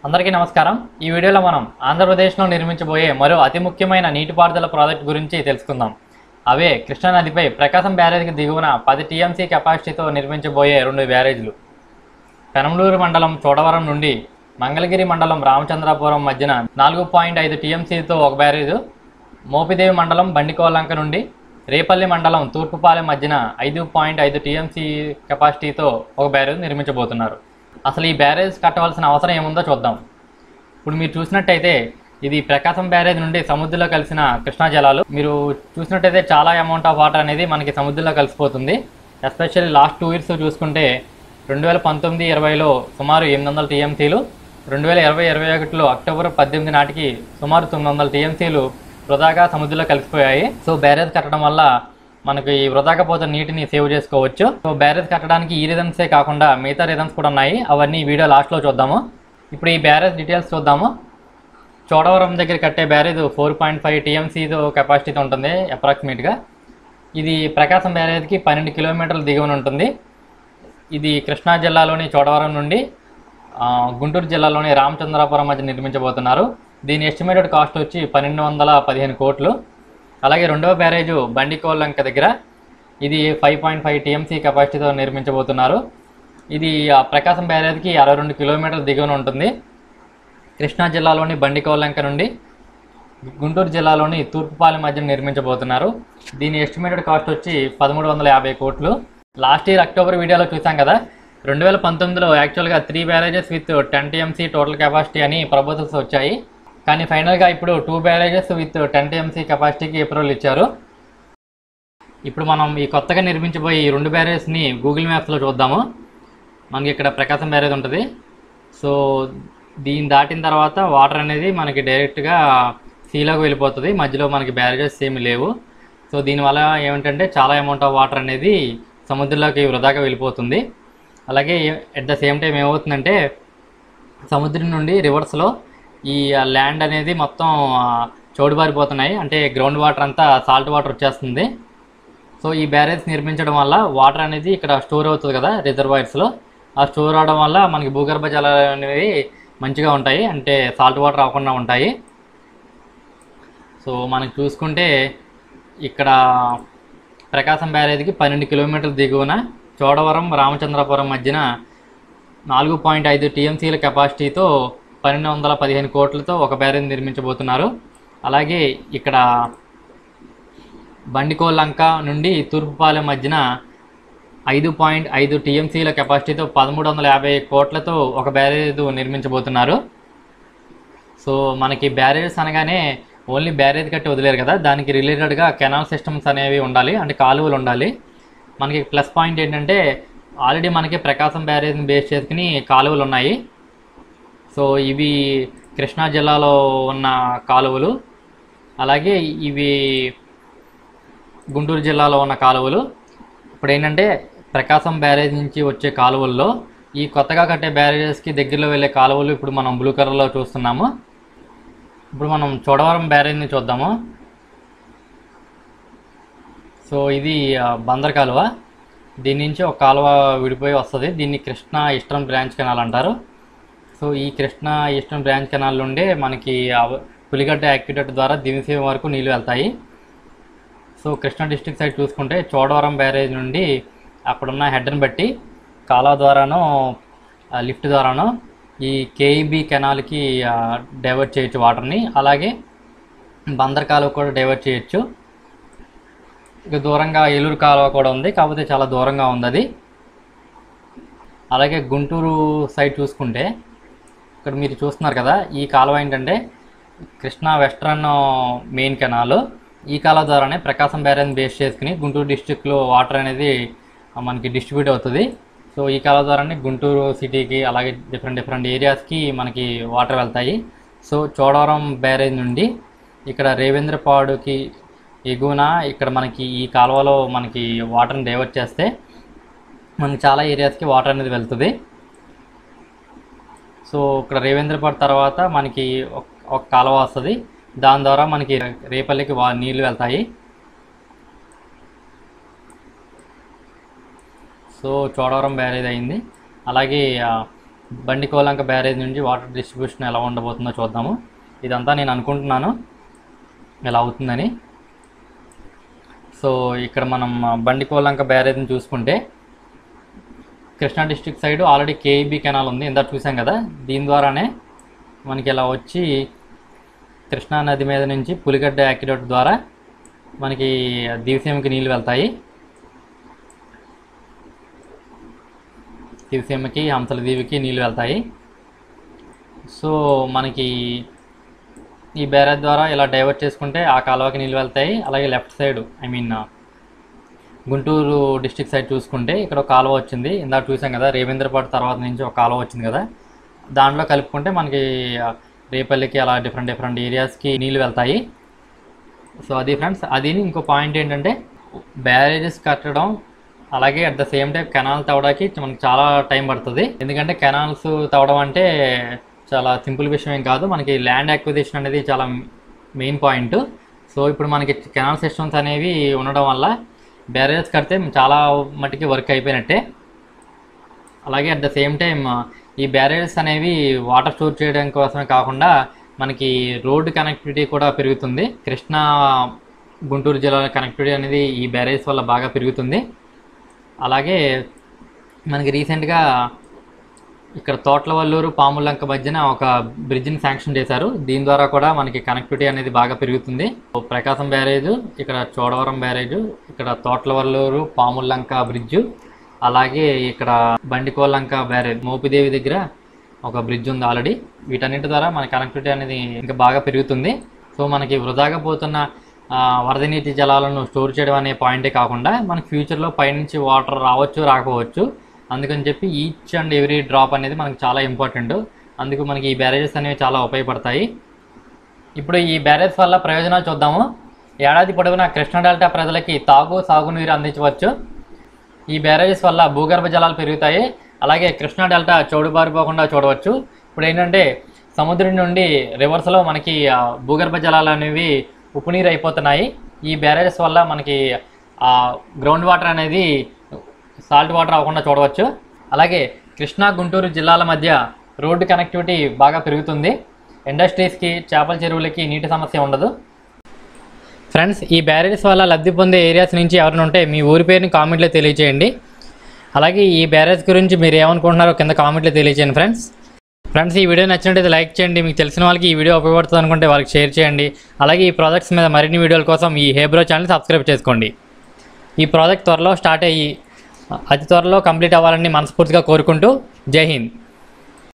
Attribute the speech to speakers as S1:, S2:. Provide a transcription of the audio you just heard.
S1: అందరికీ నమస్కారం ఈ వీడియోలో మనం ఆంధ్రప్రదేశ్లో నిర్మించబోయే మరో అతి ముఖ్యమైన నీటిపారుదల ప్రాజెక్ట్ గురించి తెలుసుకుందాం అవే కృష్ణానదిపై ప్రకాశం బ్యారేజ్కి దిగువన పది టీఎంసీ కెపాసిటీతో నిర్మించబోయే రెండు బ్యారేజ్లు పెనమలూరు మండలం చోడవరం నుండి మంగళగిరి మండలం రామచంద్రాపురం మధ్యన నాలుగు పాయింట్ ఐదు టీఎంసీతో ఒక బ్యారేజ్ మోపిదేవి మండలం బండికోలంక నుండి రేపల్లి మండలం తూర్పుపాలెం మధ్యన ఐదు పాయింట్ ఐదు టీఎంసీ కెపాసిటీతో ఒక బ్యారేజ్ నిర్మించబోతున్నారు అసలు ఈ బ్యారేజ్ కట్టవలసిన అవసరం ఏముందో చూద్దాం ఇప్పుడు మీరు చూసినట్టయితే ఇది ప్రకాశం బ్యారేజ్ నుండి సముద్రంలో కలిసిన కృష్ణా జలాలు మీరు చూసినట్టయితే చాలా అమౌంట్ ఆఫ్ వాటర్ అనేది మనకి సముద్రంలో కలిసిపోతుంది ఎస్పెషల్లీ లాస్ట్ టూ ఇయర్స్ చూసుకుంటే రెండు వేల పంతొమ్మిది ఇరవైలో సుమారు ఎనిమిది వందల టీఎంసీలు రెండు వేల ఇరవై ఇరవై ఒకటిలో అక్టోబర్ పద్దెనిమిది నాటికి సుమారు తొమ్మిది వందల టీఎంసీలు వృధాగా సముద్రంలో కలిసిపోయాయి సో బ్యారేజ్ కట్టడం వల్ల మనకి ఈ వృధాగా పోతున్న నీటిని సేవ్ చేసుకోవచ్చు సో బ్యారేజ్ కట్టడానికి ఈ రిజన్సే కాకుండా మిగతా రిజన్స్ కూడా ఉన్నాయి అవన్నీ ఈ వీడియో లాస్ట్లో చూద్దాము ఇప్పుడు ఈ బ్యారేజ్ డీటెయిల్స్ చూద్దాము చోడవరం దగ్గర కట్టే బ్యారేజ్ ఫోర్ పాయింట్ ఫైవ్ టీఎంసీతో కెపాసిటీతో ఉంటుంది అప్రాక్సిమేట్గా ఇది ప్రకాశం బ్యారేజ్కి పన్నెండు కిలోమీటర్ల దిగువన ఉంటుంది ఇది కృష్ణా జిల్లాలోని చోడవరం నుండి ఆ, గుంటూరు జిల్లాలోని రామచంద్రాపురం మధ్య నిర్మించబోతున్నారు దీని ఎస్టిమేటెడ్ కాస్ట్ వచ్చి పన్నెండు వందల పదిహేను కోట్లు అలాగే రెండవ బ్యారేజ్ బండికోలంక దగ్గర ఇది ఫైవ్ పాయింట్ ఫైవ్ టీఎంసీ కెపాసిటీతో నిర్మించబోతున్నారు ఇది ఆ, ప్రకాశం బ్యారేజ్కి అరవై రెండు కిలోమీటర్ల దిగువన ఉంటుంది కృష్ణా జిల్లాలోని బండికోలంక నుండి గుంటూరు జిల్లాలోని తూర్పుపాలెం మధ్య నిర్మించబోతున్నారు దీని ఎస్టిమేటెడ్ కాస్ట్ వచ్చి పదమూడు వందల యాభై కోట్లు లాస్ట్ ఇయర్ అక్టోబర్ వీడియోలో చూసాం కదా రెండు వేల పంతొమ్మిదిలో యాక్చువల్గా three barrages with ten TMC total capacity అని ప్రపోజల్స్ వచ్చాయి కానీ ఫైనల్గా ఇప్పుడు two barrages with ten TMC కెపాసిటీకి అప్రూవల్ ఇచ్చారు ఇప్పుడు మనం ఈ కొత్తగా నిర్మించబోయే ఈ రెండు బ్యారేజ్ని గూగుల్ మ్యాప్స్లో చూద్దాము మనకి ఇక్కడ ప్రకాశం బ్యారేజ్ ఉంటుంది సో దీన్ని దాటిన తర్వాత వాటర్ అనేది మనకి డైరెక్ట్గా సీలోకి వెళ్ళిపోతుంది మధ్యలో మనకి బ్యారేజెస్ ఏమి లేవు సో దీనివల్ల ఏమిటంటే చాలా అమౌంట్ ఆఫ్ వాటర్ అనేది సముద్రంలోకి వృధాగా వెళ్ళిపోతుంది అలాగే ఎట్ ద సేమ్ టైం ఏమవుతుందంటే సముద్రం నుండి రివర్స్లో ఈ ల్యాండ్ అనేది మొత్తం ఆ, చౌడుబారిపోతున్నాయి అంటే గ్రౌండ్ వాటర్ అంతా సాల్ట్ వాటర్ వచ్చేస్తుంది సో ఈ బ్యారేజ్ నిర్మించడం వల్ల వాటర్ అనేది ఇక్కడ స్టోర్ అవుతుంది కదా రిజర్వాయర్స్లో ఆ స్టోర్ అవడం వల్ల మనకి భూగర్భ జలాలు అనేవి మంచిగా ఉంటాయి అంటే సాల్ట్ వాటర్ అవ్వకుండా ఉంటాయి సో మనకి చూసుకుంటే ఇక్కడ ప్రకాశం బ్యారేజ్కి పన్నెండు కిలోమీటర్ల దిగువన చోడవరం రామచంద్రపురం మధ్యన నాలుగు పాయింట్ ఐదు టీఎంసీల కెపాసిటీతో పన్నెండు వందల పదిహేను కోట్లతో ఒక బ్యారేజ్ నిర్మించబోతున్నారు అలాగే ఇక్కడ బండికోలంక నుండి తూర్పుపాలెం మధ్యన ఐదు పాయింట్ ఐదు టీఎంసీల కెపాసిటీతో పదమూడు వందల యాభై కోట్లతో ఒక బ్యారేజ్ నిర్మించబోతున్నారు సో మనకి బ్యారేజెస్ అనగానే ఓన్లీ బ్యారేజ్ కట్టి వదిలేరు కదా దానికి రిలేటెడ్గా కెనాల్ సిస్టమ్స్ అనేవి ఉండాలి అంటే కాలువలు ఉండాలి మనకి ప్లస్ పాయింట్ ఏంటంటే ఆల్రెడీ మనకి ప్రకాశం బ్యారేజ్ని బేస్ చేసుకుని కాలువలు ఉన్నాయి సో ఇవి కృష్ణా జిల్లాలో ఉన్న కాలువలు అలాగే ఇవి గుంటూరు జిల్లాలో ఉన్న కాలువలు ఇప్పుడు ఏంటంటే ప్రకాశం బ్యారేజ్ నుంచి వచ్చే కాలువల్లో ఈ కొత్తగా కట్టే బ్యారేజెస్కి దగ్గరలో వెళ్ళే కాలువలు ఇప్పుడు మనం బ్లూ కలర్లో చూస్తున్నాము ఇప్పుడు మనం చోడవరం బ్యారేజ్ని చూద్దాము సో ఇది ఆ, బందర్ కాలువ దీని నుంచి ఒక కాలువ విడిపోయి వస్తుంది దీన్ని కృష్ణా ఈస్టర్న్ బ్రాంచ్ కెనాల్ అంటారు సో ఈ కృష్ణా ఈస్టర్న్ బ్రాంచ్ కెనాల్ నుండే మనకి అవ- పులిగడ్డ యాక్టివేట్ ద్వారా దివిసీమ వరకు నీళ్ళు వెళ్తాయి సో కృష్ణా డిస్ట్రిక్ట్ సైడ్ చూసుకుంటే చోడవరం బ్యారేజ్ నుండి అక్కడున్న హెడ్ని బట్టి కాలువ ద్వారానో ఆ, లిఫ్ట్ ద్వారానో ఈ కేఈబి కెనాల్కి ఆ, డైవర్ట్ చేయొచ్చు వాటర్ని అలాగే బందర్ కాలువ కూడా డైవర్ట్ చేయొచ్చు ఇక దూరంగా ఏలూరు కాలువ కూడా ఉంది కాకపోతే చాలా దూరంగా ఉంది అది అలాగే గుంటూరు సైడ్ చూసుకుంటే ఇక్కడ మీరు చూస్తున్నారు కదా ఈ కాలువ ఏంటంటే కృష్ణా వెస్ట్రన్ మెయిన్ కెనాల్ ఈ కాలువ ద్వారానే ప్రకాశం బ్యారేజ్ బేస్ చేసుకుని గుంటూరు డిస్టిక్లో వాటర్ అనేది ఆ, మనకి డిస్ట్రిబ్యూట్ అవుతుంది సో ఈ కాలువ ద్వారానే గుంటూరు సిటీకి అలాగే డిఫరెంట్ డిఫరెంట్ ఏరియాస్కి మనకి వాటర్ వెళ్తాయి సో చోడవరం బ్యారేజ్ నుండి ఇక్కడ రేవేంద్రపాడుకి ఎగువన ఇక్కడ మనకి ఈ కాలువలో మనకి వాటర్ని డైవర్ట్ చేస్తే మనకి చాలా ఏరియాస్కి వాటర్ అనేది వెళ్తుంది సో ఇక్కడ రేవేంద్రపాడు తర్వాత మనకి ఒక ఒక కాలువ వస్తుంది దాని ద్వారా మనకి రేపల్లికి వా నీళ్ళు వెళ్తాయి సో చోడవరం బ్యారేజ్ అయింది అలాగే ఆ, బండికోలంక బ్యారేజ్ నుంచి వాటర్ డిస్ట్రిబ్యూషన్ ఎలా ఉండబోతుందో చూద్దాము ఇదంతా నేను అనుకుంటున్నాను ఇలా అవుతుందని సో ఇక్కడ మనం బండికోలంక బ్యారేజ్ని చూసుకుంటే Krishna district side already KEB canal ఉంది ఇందాక చూసాం కదా దీని ద్వారానే మనకి ఇలా వచ్చి కృష్ణా నది మీద నుంచి పులిగడ్డ యాక్యురేట్ ద్వారా మనకి దివిసీమకి నీళ్ళు వెళ్తాయి దివిసీమకి హంసల దీవికి నీళ్ళు వెళ్తాయి సో మనకి ఈ బ్యారేజ్ ద్వారా ఇలా డైవర్ట్ చేసుకుంటే ఆ కాలువకి నీళ్ళు వెళ్తాయి అలాగే left side I mean Guntur district side చూసుకుంటే ఇక్కడ ఒక కాలువ వచ్చింది ఇందాక చూసాం కదా రేవేంద్రపాడు తర్వాత నుంచి ఒక కాలువ వచ్చింది కదా దాంట్లో కలుపుకుంటే మనకి ఆ, రేపల్లికి అలా డిఫరెంట్ డిఫరెంట్ ఏరియాస్కి నీళ్ళు వెళ్తాయి సో అది ఫ్రెండ్స్ అది ఇంకో పాయింట్ ఏంటంటే బ్యారేజెస్ కట్టడం అలాగే at the same time canal తవ్వడానికి మనకి చాలా టైం పడుతుంది ఎందుకంటే కెనాల్స్ తవ్వడం అంటే చాలా సింపుల్ విషయం ఏం కాదు మనకి ల్యాండ్ అక్విజిషన్ అనేది చాలా మెయిన్ పాయింట్ సో ఇప్పుడు మనకి కెనాల్ సిస్టమ్స్ అనేవి ఉండడం వల్ల బ్యారేజెస్ కడితే చాలా మటుకి వర్క్ అయిపోయినట్టే అలాగే అట్ ద సేమ్ టైం ఈ బ్యారేజెస్ అనేవి వాటర్ స్టోర్ చేయడం కోసమే కాకుండా మనకి రోడ్డు కనెక్టివిటీ కూడా పెరుగుతుంది కృష్ణా గుంటూరు జిల్లా కనెక్టివిటీ అనేది ఈ బ్యారేజెస్ వల్ల బాగా పెరుగుతుంది అలాగే మనకి రీసెంట్గా ఇక్కడ తోట్లవల్లూరు పాములంక మధ్యన ఒక బ్రిడ్జిని శాంక్షన్ చేశారు దీని ద్వారా కూడా మనకి కనెక్టివిటీ అనేది బాగా పెరుగుతుంది ప్రకాశం బ్యారేజ్ ఇక్కడ చోడవరం బ్యారేజ్ ఇక్కడ తోట్లవల్లూరు పాములంక బ్రిడ్జ్ అలాగే ఇక్కడ బండికోలంక బ్యారేజ్ మోపిదేవి దగ్గర ఒక బ్రిడ్జ్ ఉంది ఆల్రెడీ వీటన్నిటి ద్వారా మన కనెక్టివిటీ అనేది ఇంకా బాగా పెరుగుతుంది సో మనకి వృధాగా పోతున్న ఆ, వరద నీటి జలాలను స్టోర్ చేయడం అనే పాయింటే కాకుండా మనకి ఫ్యూచర్లో పైనుంచి వాటర్ రావచ్చు రాకపోవచ్చు అందుకని చెప్పి ఈచ్ అండ్ ఎవ్రీ డ్రాప్ అనేది మనకి చాలా ఇంపార్టెంట్ అందుకు మనకి ఈ బ్యారేజెస్ అనేవి చాలా ఉపయోగపడతాయి ఇప్పుడు ఈ బ్యారేజ్ వల్ల ప్రయోజనాలు చూద్దాము ఏడాది పొడవునా కృష్ణా డెల్టా ప్రజలకి తాగు సాగునీరు అందించవచ్చు ఈ బ్యారేజెస్ వల్ల భూగర్భ జలాలు పెరుగుతాయి అలాగే కృష్ణా డెల్టా చౌడుబారిపోకుండా చూడవచ్చు ఇప్పుడు ఏంటంటే సముద్రం నుండి రివర్స్లో మనకి ఆ, భూగర్భ జలాలు అనేవి ఉప్పునీరు అయిపోతున్నాయి ఈ బ్యారేజెస్ వల్ల మనకి ఆ గ్రౌండ్ వాటర్ అనేది సాల్ట్ వాటర్ అవ్వకుండా చూడవచ్చు అలాగే కృష్ణా గుంటూరు జిల్లాల మధ్య రోడ్డు కనెక్టివిటీ బాగా పెరుగుతుంది ఇండస్ట్రీస్కి చేపల చెరువులకి నీటి సమస్య ఉండదు ఫ్రెండ్స్ ఈ బ్యారేజెస్ వల్ల లబ్ధి పొందే ఏరియాస్ నుంచి ఎవరైనా ఉంటే మీ ఊరి పేరుని కామెంట్లో తెలియజేయండి అలాగే ఈ బ్యారేజ్ గురించి మీరు ఏమనుకుంటున్నారో కింద కామెంట్లో తెలియజేయండి ఫ్రెండ్స్ ఫ్రెండ్స్ ఈ వీడియో నచ్చినట్టయితే లైక్ చేయండి మీకు తెలిసిన వాళ్ళకి ఈ వీడియో ఉపయోగపడుతుంది అనుకుంటే వాళ్ళకి షేర్ చేయండి అలాగే ఈ ప్రాజెక్ట్స్ మీద మరిన్ని వీడియోల కోసం ఈ హేబ్రో ఛానల్ సబ్స్క్రైబ్ చేసుకోండి ఈ ప్రాజెక్ట్ త్వరలో స్టార్ట్ అయ్యి అతి త్వరలో కంప్లీట్ అవ్వాలని మనస్ఫూర్తిగా కోరుకుంటూ జై హింద్